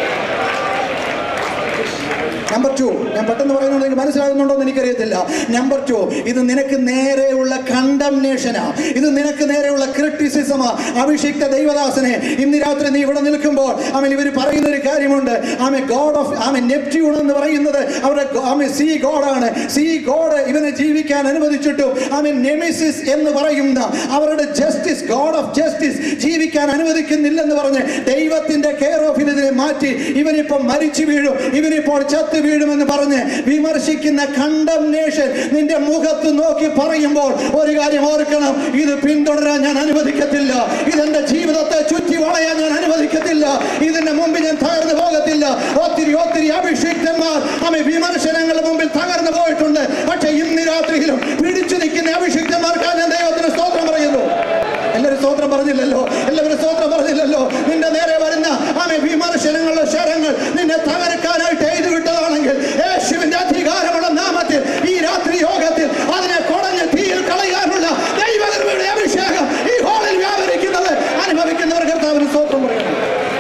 നമ്പർ ടു ഞാൻ പെട്ടെന്ന് പറയുന്നത് നിങ്ങൾക്ക് മനസ്സിലാകുന്നുണ്ടോ എന്ന് എനിക്കറിയത്തില്ല നമ്പർ ടു ഇത് നിനക്ക് നേരെയുള്ള കണ്ടംനേഷനാ ഇത് നിനക്ക് നേരെയുള്ള ക്രിറ്റിസിസമാ അഭിഷിക്ത ദൈവദാസനെ ഇന്ന് രാത്രി നീ ഇവിടെ നിൽക്കുമ്പോൾ അവൻ ഇവർ പറയുന്ന ഒരു കാര്യമുണ്ട് ആമെ ഗോഡ് ഓഫ് ആമെ നെപ്റ്റ്യൂൺ എന്ന് പറയുന്നത് അവരുടെ ആമെ സീ ഗോഡാണ് സീ ഗോഡ് ഇവനെ ജീവിക്കാൻ അനുവദിച്ചിട്ടും ആമെ നെമിസിസ് എന്ന് പറയുന്ന അവരുടെ ജസ്റ്റിസ് ഗോഡ് ഓഫ് ജസ്റ്റിസ് ജീവിക്കാൻ അനുവദിക്കുന്നില്ലെന്ന് പറഞ്ഞ് ദൈവത്തിന്റെ കെയർ ഓഫിൽ ഇതിനെ മാറ്റി ഇവനിപ്പോൾ മരിച്ചു വീഴും ഇവനിപ്പോൾ ചത്ത് വീഴുമെന്ന് പറഞ്ഞ് വിമർശിക്കുന്ന കണ്ടംനേഷൻ നിന്റെ മുഖത്ത് നോക്കി പറയുമ്പോൾ ഒരു കാര്യം ഓർക്കണം ഇത് പിന്തുടരാൻ ഞാൻ അനുവദിക്കത്തില്ല ഇതെന്റെ ജീവിതത്തെ ചുറ്റി വളയാൻ ഞാൻ അനുവദിക്കത്തില്ല ഇതിന്റെ മുമ്പിൽ ഞാൻ തകർന്നു പോകത്തില്ല ഒത്തിരി ഒത്തിരി അഭിഷിക്തന്മാർ അമ്മ വിമർശനങ്ങളുടെ മുമ്പിൽ തകർന്നു പോയിട്ടുണ്ട് പക്ഷെ ഇന്ന് രാത്രിയിലും പിടിച്ചു നിൽക്കുന്ന അഭിഷിക്തന്മാർക്കാണ് ഞാൻ ദൈവത്തിന് സ്തോത്രം പറയുന്നു എല്ലാവരും സ്തോത്രം പറഞ്ഞില്ലല്ലോ എല്ലാവരും സ്തോത്രം പറഞ്ഞില്ലല്ലോ നിന്റെ നേരെ വരുന്ന ആമെ വിമർശനങ്ങളുടെ ശരങ്ങൾ നിന്നെ തകർക്കാനായിട്ട് എഴുതി വിട്ടതാണെങ്കിൽ യേശുവിന്റെ അധികാരമുള്ള നാമത്തിൽ ഈ രാത്രി യോഗത്തിൽ അതിനെ കുടഞ്ഞ് തീയിൽ കളയാനുള്ള ദൈവകൃപയുടെ അഭിഷേകം ഈ ഹോളിൽ വ്യാപരിക്കുന്നത് അനുഭവിക്കുന്നവർ കർത്താവിന് സ്തോത്രം പറയണം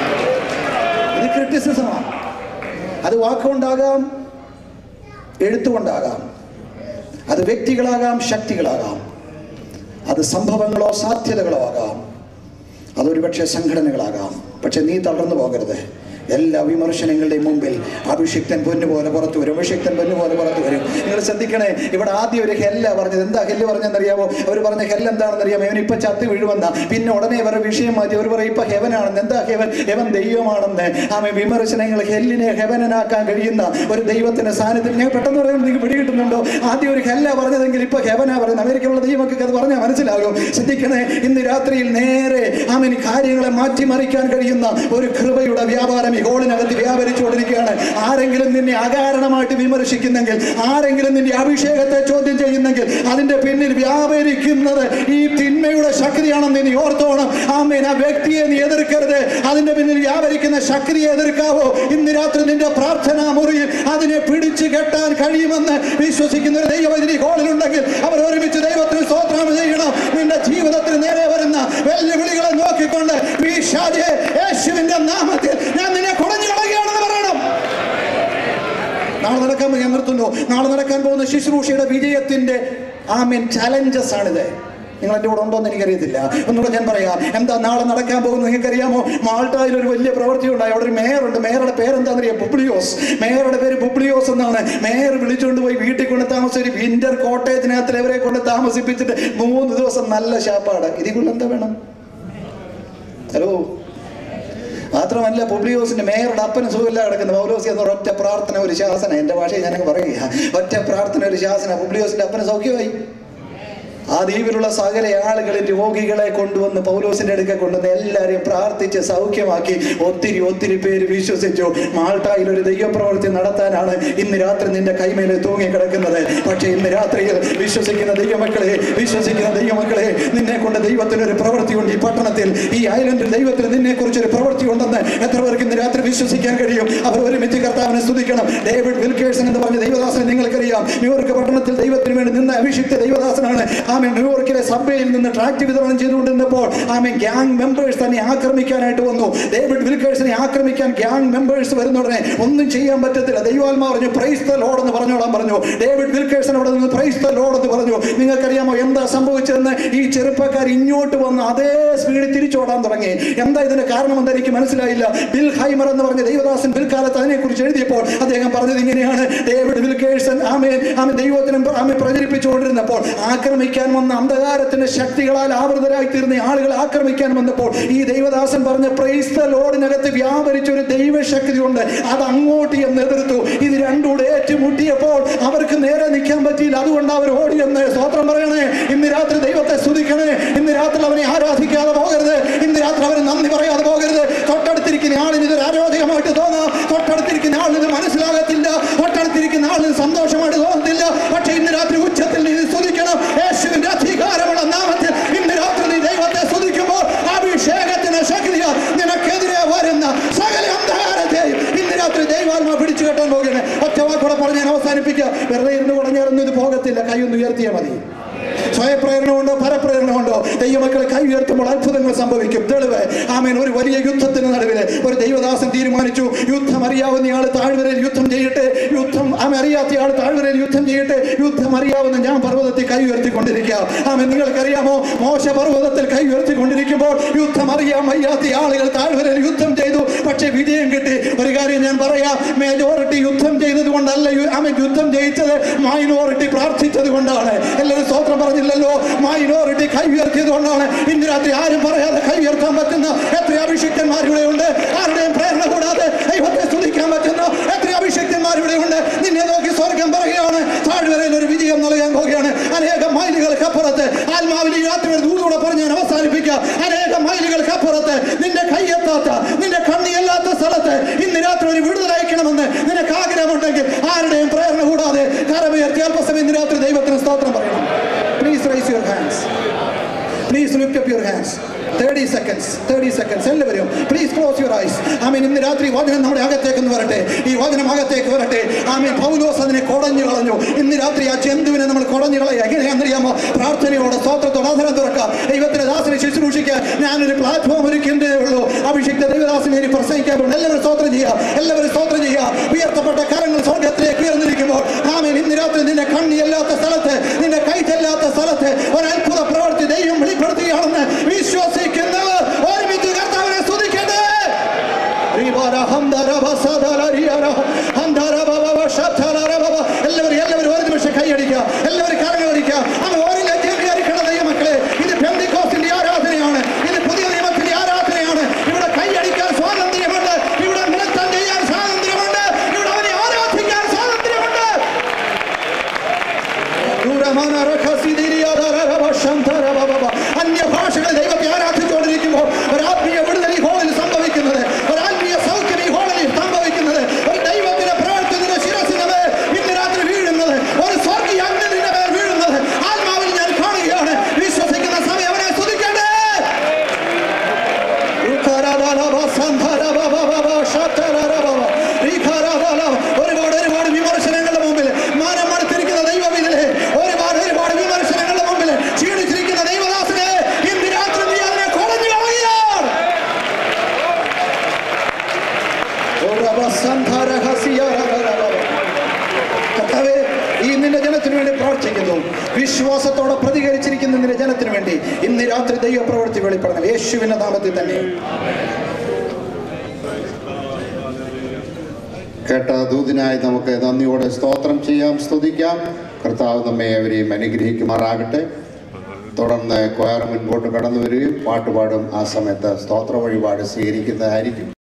ഇത് ക്രിറ്റിസിസമാണ് അത് വാക്കുകൊണ്ടാകാം എഴുത്തുകൊണ്ടാകാം അത് വ്യക്തികളാകാം ശക്തികളാകാം അത് സംഭവങ്ങളോ സാധ്യതകളോ ആകാം അതൊരു പക്ഷേ സംഘടനകളാകാം പക്ഷെ നീ തളർന്നു പോകരുത് എല്ലാ വിമർശനങ്ങളുടെയും മുമ്പിൽ അഭിഷിക്തൻ പൊന്നുപോലെ പുറത്തു വരും അഭിഷിക്തൻ പൊന്നുപോലെ പുറത്തു വരും നിങ്ങൾ ശ്രദ്ധിക്കണേ ഇവിടെ ആദ്യം ഒരു ഹെല്ല പറഞ്ഞത് എന്താ ഹെല്ല് പറഞ്ഞെന്നറിയാമോ അവർ പറഞ്ഞ ഹെല്ല് എന്താണെന്നറിയാമോ ഇവൻ ഇപ്പൊ ചത്ത് വീഴുമെന്ന പിന്നെ ഉടനെ ഇവരുടെ വിഷയം മാറ്റി അവർ പറയും ഇപ്പൊ ഹെവനാണെന്ന് എന്താ ഹെവൻ ഹെവൻ ദൈവമാണെന്ന് ആമെ വിമർശനങ്ങൾ ഹെല്ലിനെ ഹെവനാക്കാൻ കഴിയുന്ന ഒരു ദൈവത്തിന്റെ സാന്നിധ്യം ഞാൻ പെട്ടെന്ന് പറയുമ്പോൾ നിങ്ങൾക്ക് പിടികിട്ടുന്നുണ്ടോ ആദ്യം ഒരു ഹെല്ല പറഞ്ഞതെങ്കിൽ ഇപ്പൊ ഹെവനാ പറയുന്നത് അമേരിക്കയിലുള്ള ദൈവമൊക്കെ അത് പറഞ്ഞാൽ മനസ്സിലാകും ശ്രദ്ധിക്കണേ ഇന്ന് രാത്രിയിൽ നേരെ ആമന് കാര്യങ്ങളെ മാറ്റിമറിക്കാൻ കഴിയുന്ന ഒരു കൃപയുടെ വ്യാപാരം ഈ ഹോളിനകത്ത് വ്യാപരിച്ചുകൊണ്ടിരിക്കുകയാണ് ആരെങ്കിലും നിന്നെ അകാരണമായിട്ട് വിമർശിക്കുന്നെങ്കിൽ ആരെങ്കിലും നിന്റെ അഭിഷേകത്തെ ചോദ്യം ചെയ്യുന്നെങ്കിൽ അതിന്റെ പിന്നിൽ വ്യാപരിക്കുന്നത് ഈ തിന്മയുടെ ശക്തിയാണെന്ന് നീ ഓർത്തോണം ആമേൻ ആ വ്യക്തിയെ നീ എതിർക്കരുത് അതിന്റെ പിന്നിൽ വ്യാപരിക്കുന്ന ശക്തിയെ എതിർക്കാവോ ഇന്ന് രാത്രി നിന്റെ പ്രാർത്ഥനാ മുറിയിൽ അതിനെ പിടിച്ചു കെട്ടാൻ കഴിയുമെന്ന് വിശ്വസിക്കുന്ന ഒരു ദൈവം ഈ ഹോളിലുണ്ടെങ്കിൽ അവർ ഒരുമിച്ച് ദൈവത്തിന് സ്തോത്രം ചെയ്യണം നിന്റെ ജീവിതത്തിന് നേരെ വരുന്ന വെല്ലുവിളികളെ നോക്കിക്കൊണ്ട് പിശാചേ, യേശുവിന്റെ നാമത്തിൽ ഞാൻ നിന്നെ കുടഞ്ഞു കളയുകയാണെന്ന് പറയണം നാളെ നടക്കാൻ ഞാൻ നിർത്തുന്നു നാളെ നടക്കാൻ പോകുന്ന ശുശ്രൂഷയുടെ വിജയത്തിന്റെ ആമീൻ ചലഞ്ചസ് ആണിത് നിങ്ങൾ എൻ്റെ കൂടെ ഉണ്ടോ എന്ന് എനിക്കറിയത്തില്ല ഒന്നുകൂടെ ഞാൻ പറയാം എന്താ നാളെ നടക്കാൻ പോകുന്നത് നിങ്ങൾക്കറിയാമോ മാൾട്ടായിൽ ഒരു വലിയ പ്രവൃത്തി ഉണ്ടായി അവിടെ ഒരു മേയറുണ്ട് മേയറുടെ പേരെന്താണെന്ന് അറിയാം പുബ്ലിയോസ് മേയറുടെ പേര് പുബ്ലിയോസ് എന്നാണ് മേയർ വിളിച്ചുകൊണ്ട് പോയി വീട്ടിൽ കൊണ്ട് താമസിച്ച ഒരു വിന്റർ കോട്ടേജിനകത്ത് ഇവരെ കൊണ്ട് താമസിപ്പിച്ചിട്ട് മൂന്ന് ദിവസം നല്ല ശാപ്പാട് ഇതിൽ കൊണ്ട് എന്താ വേണം ഹലോ മാത്രമല്ല പുബ്ലിയോസിന്റെ മേയറുടെ അപ്പന് സുഖമില്ല കിടക്കുന്ന പൗലോസി എന്ന ഒറ്റ പ്രാർത്ഥന ഒരു ശാസന എൻ്റെ ഭാഷയിൽ ഞാനങ്ങ് പറയുക ഒറ്റ പ്രാർത്ഥന ഒരു ശാസന പുബ്ലിയോസിന്റെ അപ്പന് സൗഖ്യമായി ആ ദ്വീപിലുള്ള സകല ആളുകളെ രോഗികളെ കൊണ്ടുവന്ന് പൗലോസിന്റെ അടുക്ക കൊണ്ടുവന്ന് എല്ലാവരെയും പ്രാർത്ഥിച്ച് സൗഖ്യമാക്കി ഒത്തിരി ഒത്തിരി പേര് വിശ്വസിച്ചു മാൾട്ടായിൽ ഒരു ദൈവപ്രവൃത്തി നടത്താനാണ് ഇന്ന് രാത്രി നിന്റെ കൈമേലെ തൂങ്ങി കിടക്കുന്നത് പക്ഷേ ഇന്ന് രാത്രിയിൽ വിശ്വസിക്കുന്ന ദൈവമക്കളെ വിശ്വസിക്കുന്ന ദൈവമക്കളെ നിന്നെ കൊണ്ട് ദൈവത്തിന് ഒരു പ്രവൃത്തിയുണ്ട് ഈ പട്ടണത്തിൽ ഈ ഐലൻഡിൽ ദൈവത്തിന് നിന്നെ കുറിച്ച് ഒരു പ്രവൃത്തി ഉണ്ടെന്ന് എത്ര പേർക്ക് ഇന്ന് രാത്രി വിശ്വസിക്കാൻ കഴിയും അവർ ഒരുമിച്ച് കർത്താവിനെ സ്തുതിക്കണം ഡേവിഡ് വിൽക്കേഴ്സൺ എന്ന് പറഞ്ഞ ദൈവദാസനെ നിങ്ങൾക്കറിയാം ന്യൂയോർക്ക് പട്ടണത്തിൽ ദൈവത്തിന് വേണ്ടി നിന്ന അഭിഷിക്ത ദൈവദാസനാണ് ആമൻ ന്യൂയോർക്കിലെ സബ്വേയിൽ നിന്ന് ട്രാക്ട് വിതരണം ചെയ്തുകൊണ്ടിരുന്നപ്പോൾ ആമൻ ഗ്യാങ് മെമ്പേഴ്സ് തന്നെ ആക്രമിക്കാനായിട്ട് വന്നു ഡേവിഡ് വിൽക്കേഴ്സിനെ ആക്രമിക്കാൻ ഗ്യാങ് മെമ്പേഴ്സ് വരുന്ന ഉടനെ ഒന്നും ചെയ്യാൻ പറ്റത്തില്ല ദൈവാത്മാ പറഞ്ഞു പ്രൈസ് ദ ലോഡ് എന്ന് പറഞ്ഞോളാൻ പറഞ്ഞു ഡേവിഡ് വിൽക്കേഴ്സൺ അവിടെ നിന്ന് പ്രൈസ് ദ ലോഡ് എന്ന് പറഞ്ഞു നിങ്ങൾക്കറിയാമോ എന്താ സംഭവിച്ചതെന്ന് ഈ ചെറുപ്പക്കാർ ഇങ്ങോട്ട് വന്ന് അതേ സ്പീഡിൽ തിരിച്ചോടാൻ തുടങ്ങി എന്താ ഇതിന് കാരണം എന്താ എനിക്ക് മനസ്സിലായില്ല ബിൽ ഹൈമർ എന്ന് പറഞ്ഞ ദൈവദാസൻ പിൽക്കാലത്ത് അതിനെക്കുറിച്ച് എഴുതിയപ്പോൾ അദ്ദേഹം പറഞ്ഞത് ഇങ്ങനെയാണ് ഡേവിഡ് വിൽക്കേഴ്സൺ ആമേ ആമേ ദൈവത്തിനും ആമെ പ്രചരിപ്പിച്ചുകൊണ്ടിരുന്നപ്പോൾ ആക്രമിക്കാൻ വന്ന അന്ധകാരത്തിന്റെ ശക്തികളാൽ ആവൃതരായി തീർന്ന ആളുകൾ ആക്രമിക്കാൻ വന്നപ്പോൾ ഈ ദൈവദാസൻ പറഞ്ഞ പ്രൈസ് ദ ലോഡിനകത്ത് വ്യാപരിച്ച ഒരു ദൈവശക്തി ഉണ്ട് അത് അങ്ങോട്ട് എന്ന് എതിർത്തു ഇത് രണ്ടുകൂടെ ഏറ്റുമുട്ടിയപ്പോൾ അവർക്ക് നേരെ നിൽക്കാൻ പറ്റിയില്ല അതുകൊണ്ട് അവർ ഓടിയെന്ന് സ്വോത്രം പറയണേ ഇന്ന് രാത്രി ദൈവത്തെ സ്തുതിക്കണേ ഇന്ന് രാത്രി അവനെ ആരാധിക്കാതെ പോകരുത് ഇന്ന് രാത്രി അവന് നന്ദി പറയാതെ പോകരുത് തൊട്ടടുത്തിരിക്കുന്ന ആളിന് ഇതൊരു അരോചകമായിട്ട് തോന്നാം തൊട്ടടുത്തിരിക്കുന്ന ആളിന് ഇത് മനസ്സിലാകത്തില്ല തൊട്ടടുത്തിരിക്കുന്ന ആളിന് സന്തോഷമായിട്ട് തോന്നത്തില്ല പക്ഷെ ഇന്ന് രാത്രി ഉച്ചത്തിൽ നീ ഇത് സ്തുതിക്കണം യേശുവിന്റെ അധികാരമുള്ള നാമത്തിൽ ഇന്ന് രാത്രി നീ ദൈവത്തെ സ്തുതിക്കുമ്പോൾ അഭിഷേകത്തിന് ശക്തിയാൽ നിനക്കെതിരെ വരുന്ന സകല അന്ധകാരത്തെയും ഇന്ന് രാത്രി ദൈവാത്മ പിടിച്ചു കെട്ടാൻ പോകുകയാണ് ഒറ്റ വാക്കൂടെ പറഞ്ഞ് ഞാൻ അവസാനിപ്പിക്കുക വെറുതെ ഇരുന്ന് കുടഞ്ഞാലൊന്നും ഇത് പോകത്തില്ല കൈ ഒന്ന് ഉയർത്തിയാൽ മതി സ്വയപ്രേരണമുണ്ടോ പരപ്രേരണമുണ്ടോ ദൈവമക്കളെ കൈ ഉയർത്തുമ്പോൾ അത്ഭുതങ്ങൾ സംഭവിക്കും തെളിവ് ആമേൻ ഒരു വലിയ യുദ്ധത്തിന് നടുവിൽ ഒരു ദൈവദാസൻ തീരുമാനിച്ചു യുദ്ധം അറിയാവുന്ന ആൾ താഴ്വരയിൽ യുദ്ധം ചെയ്യട്ടെ യുദ്ധം ആമ അറിയാത്ത ആൾ താഴ്വരയിൽ യുദ്ധം ചെയ്യട്ടെ യുദ്ധം അറിയാവുന്ന ഞാൻ പർവ്വതത്തിൽ കൈ ഉയർത്തിക്കൊണ്ടിരിക്കുക ആമേൻ നിങ്ങൾക്കറിയാമോ മോശ പർവ്വതത്തിൽ കൈ ഉയർത്തിക്കൊണ്ടിരിക്കുമ്പോൾ യുദ്ധം അറിയാൻ വയ്യാത്ത ആളുകൾ താഴ്വരയിൽ യുദ്ധം ചെയ്തു പക്ഷേ വിജയം കിട്ടി ഒരു കാര്യം ഞാൻ പറയാം മേജോറിറ്റി യുദ്ധം ചെയ്തത് കൊണ്ടല്ല യു- ആമേൻ യുദ്ധം ജയിച്ചത് മൈനോറിറ്റി പ്രാർത്ഥിച്ചത് കൊണ്ടാണ് എല്ലാവരും സ്തോത്രം പറഞ്ഞില്ലല്ലോ മൈനോറിറ്റി കൈ ഉയർത്തിയത് കൊണ്ടാണ് ഇന്ന് രാത്രി ആരും പറയാതെ കൈ ഉയർത്താൻ പറ്റുന്ന എത്ര അഭിഷിക്തന്മാർ ഇവിടെ ഉണ്ട് ആരുടെയും പ്രേരണ കൂടാതെ ദൈവത്തെ സ്തുതിക്കാൻ പറ്റുന്ന എത്ര അഭിഷിക്തന്മാർ ഇവിടെ ഉണ്ട് നിന്നെ നോക്കി സ്വർഗം പറയുകയാണ് താഴ്വരയിൽ ഒരു വിജയം നൽകാൻ പോകുകയാണ് അനേകം മൈലുകൾക്കപ്പുറത്ത് ആത്മാവിൽ ഈ രാത്രി ഒരു ദൂതോടെ പറഞ്ഞ് ഞാൻ അവസാനിപ്പിക്കാം അനേകം മൈലുകൾക്കപ്പുറത്ത് നിന്റെ കൈയെത്താത്ത നിന്റെ കണ്ണിയല്ലാത്ത സ്ഥലത്ത് ഇന്ന് രാത്രി ഒരു വിടുതലയക്കണമെന്ന് നിനക്ക് ആഗ്രഹമുണ്ടെങ്കിൽ ആരുടെയും പ്രേരണ കൂടാതെ കരമുയർത്തി അല്പസമയം ഇന്ന് രാത്രി ദൈവത്തിന് സ്തോത്രം പറയണം please raise your hands please lift up your hands thirty seconds thirty seconds എല്ലാവരും പ്ലീസ് ക്ലോസ് യുവർ ഐസ് ആമീൻ ഇന്ന് രാത്രി വചനം നമ്മുടെ അകത്തേക്ക് ഒന്ന് വരട്ടെ ഈ വചനം അകത്തേക്ക് വരട്ടെ ആമീൻ പൗലോസ് അതിനെ കുടഞ്ഞു കളഞ്ഞു ഇന്ന് രാത്രി ആ ജന്തുവിനെ നമ്മൾ കുടഞ്ഞു കളയുക എങ്ങനെയാണെന്നറിയാമോ പ്രാർത്ഥനയോടെ സ്തോത്രത്തോടെ അധരം തുറക്കാം ദൈവത്തിന്റെ ദാസനെ ശുശ്രൂഷിക്കാൻ ഞാനൊരു പ്ലാറ്റ്ഫോം ഒരുക്കേണ്ടതേ ഉള്ളൂ അഭിഷിക്ത ദൈവദാസനെ ഇനി പ്രസംഗിക്കാറുണ്ട് എല്ലാവരും സ്തോത്രം ചെയ്യുക എല്ലാവരും സ്തോത്രം ചെയ്യുക ഉയർത്തപ്പെട്ട കരങ്ങൾ സ്വർഗത്തിലേക്ക് ഉയർന്നിരിക്കുമ്പോൾ ആമീൻ ഇന്ന് രാത്രി നിന്റെ കണ്ണിയല്ലാത്ത സ്ഥലത്ത് നിന്റെ കൈറ്റല്ലാത്ത സ്ഥലത്ത് ഒരു അത്ഭുത പ്രവൃത്തി ദൈവം വെളിപ്പെടുത്തുകയാണെന്ന് വിശ്വസിക്കുന്നവർ ഒരുമിച്ച് കർത്താവിനെ സ്തുതിക്കട്ടെ റിബാര ഹംദര ബസദല റിയറ ഹംദര ബബ ശതല ബബ എല്ലാവരും എല്ലാവരും ഒരു നിമിഷം കൈയടിക്കുക എല്ലാവരും കരങ്ങൾ അടിക്കുക അങ്ങ് ഒരു ലജ്ജയും വിചാരിക്കണം ദൈവമക്കളെ ഇത് പെന്തിക്കോസ്തിന്റെ ആരാധനയാണ് ഇത് പുതിയ നിയമത്തിന്റെ ആരാധനയാണ് ഇവിടെ കൈയടിക്കാൻ സ്വാതന്ത്ര്യമുണ്ട് ഇവിടെ നൃത്തം ചെയ്യാൻ സ്വാതന്ത്ര്യമുണ്ട് ഇവിടെ അവനെ ആരാധിക്കാൻ സ്വാതന്ത്ര്യമുണ്ട് അന്യഭാഷകൾ ദൈവത്തെ ആരാധിച്ചുകൊണ്ടിരിക്കുമ്പോൾ ഒരു ആത്മീയ വിടുതൽ ഈ ഹോളിൽ സംഭവിക്കുന്നത് ഒരു ആത്മീയ സൗഖ്യം ഈ ഹോളിൽ സംഭവിക്കുന്നത് ഒരു ദൈവത്തിന്റെ പ്രവർത്തനത്തിന്റെ ശിരസിന് മേൽ ഇന്ന് രാത്രി വീഴുന്നത് ഒരു സ്വർഗീയ അഗ്നിന്റെ മേൽ വീഴുന്നത് ആത്മാവിൽ ഞാൻ കാണുകയാണ് വിശ്വസിക്കുന്ന സമയം അവനെ സ്തുതിക്കട്ടെ ഒരുപാട് ഒരുപാട് വിമർശനങ്ങളുടെ മുമ്പിൽ മാനം മടുത്തിരിക്കുന്ന ദൈവവിധനെ ഒരുപാട് ഒരുപാട് വിമർശനങ്ങളുടെ മുമ്പിൽ ക്ഷീണിച്ചിരിക്കുന്ന ദൈവദാസനെ ഇന്ന് രാത്രി നീ അതിനെ കുടഞ്ഞു കളയുകയാണ് കർത്താവേ, ഈ നിന്റെ ജനത്തിന് വേണ്ടി പ്രാർത്ഥിക്കുന്നു വിശ്വാസത്തോടെ പ്രതികരിച്ചിരിക്കുന്ന നിന്റെ ജനത്തിന് വേണ്ടി ഇന്ന് രാത്രി ദൈവ പ്രവൃത്തി വെളിപ്പെടണം യേശുവിന്റെ നാമത്തിൽ തന്നെ കേട്ട ദൂതിനായി നമുക്ക് നന്ദിയോടെ സ്തോത്രം ചെയ്യാം സ്തുതിക്കാം കർത്താവ് നമ്മെ അവരെയും അനുഗ്രഹിക്കുമാറാകട്ടെ തുടർന്ന് ക്വയർ മുൻപോട്ട് കടന്നു വരികയും പാട്ടുപാടും ആ സമയത്ത് സ്തോത്ര വഴിപാട് സ്വീകരിക്കുന്നതായിരിക്കും